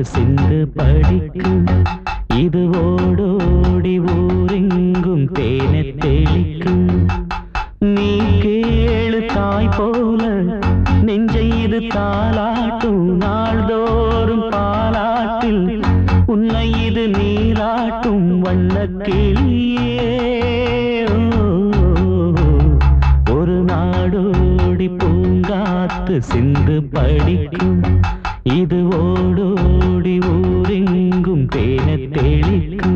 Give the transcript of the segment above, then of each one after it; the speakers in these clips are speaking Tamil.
சிந்து படிக்கும் இது ஓடோடி ஊரெங்கும் தேனை தெளிக்கும் நீ கேளு தாய் போல நெஞ்சை இது தாளாட்டும் நாள்தோறும் பாலாட்டில் உன்னை இது நீராட்டும் வண்ண கிளியே ஒரு நாடோடி பூங்காத்து சிந்து படிக்கும் இது ஓடோடி ஊரெங்கும் தேன தெளிக்கும்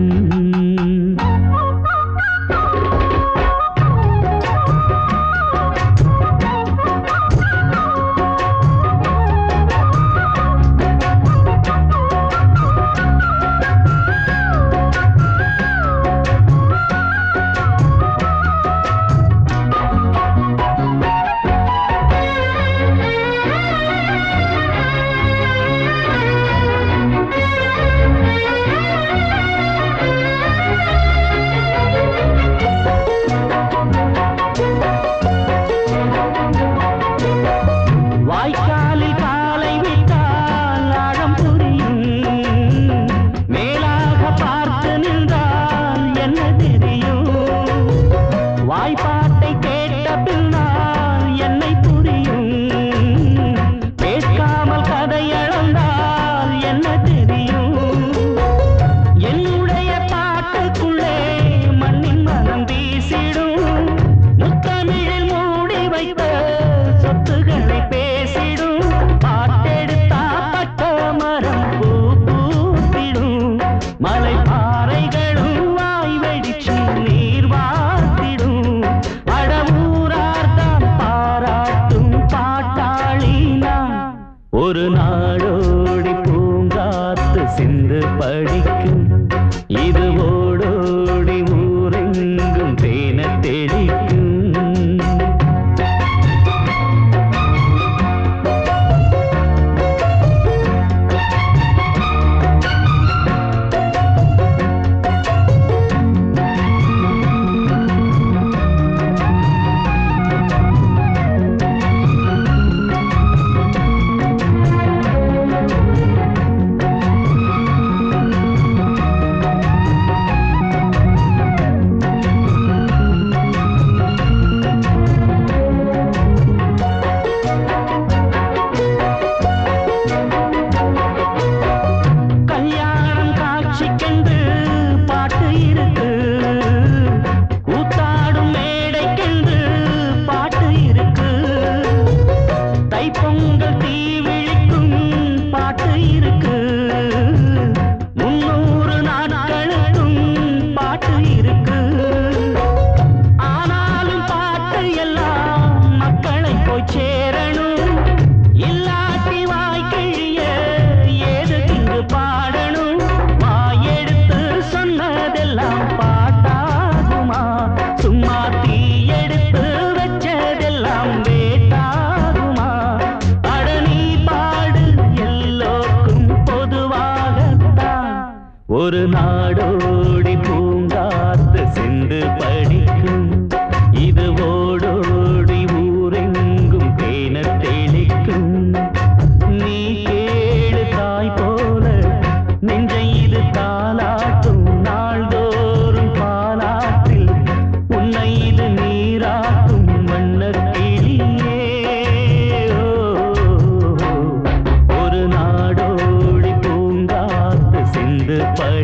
வாய்க்காலில் காலை விட்டால் ஆழம் புரியும் மேலாக பார்த்து நின்றால் என்ன தெரியும் வாய்ப்பாட்டை கேட்ட பின்னால் என்னை புரியும் கேட்காமல் கதையளந்தால் என்ன தெரியும் என்னுடைய பாட்டுக்குள்ளே மண்ணின் மனம் வீசிடும் முத்தமிழில் மூடி வைத்த சொத்துக்களை பேசிடும் பாட்டெடுத்தா பட்ட மரம் பூ பூத்திடும் மலை பாறைகளும் வாய் வெடிச்சு நீர் வாத்திடும் அடமூரார்தான் பாராட்டும் பாட்டாளி நான் ஒரு நாடோடி பூங்காத்து சிந்து படிக்கும் இது ஓடோடி ஊரெங்கும் தேன தெளிக்கும் கல்யாணம் காட்சிக்கென்று பாட்டு இருக்கு கூத்தாடும் மேடைக்கென்று பாட்டு இருக்கு தைப்பொங்கல் தீ விழிக்கும் பாட்டு இருக்கு முன்னூறு நாட்களுக்கும் பாட்டு இருக்கு ஆனாலும் பாட்டு எல்லாம் மக்களை போய் சேரணும் இல்லாட்டி வாய்க்கிழிய ஏது இங்கு பாடணும் வாயெடுத்து சொன்னதெல்லாம் பாட்டாகுமா சும்மா தீ எடுத்து வச்சதெல்லாம் வேட்டாகுமா அட நீ பாடு எல்லோருக்கும் பொதுவாகத்தான் ஒரு நாடோடி பூங்காத்து சிந்து படிக்கும் இது ஓடோடி ஊரெங்கும் தேன தெளிக்கும் நீ கேளு தாய் போல நெஞ்சை இது தாளாட்டும் நாள்தோறும் பாலாற்றில் உன்னை இது நீராட்டும் வண்ணக் கிளியே ஓ, ஒரு நாடோடி பூங்காத்து சிந்து படி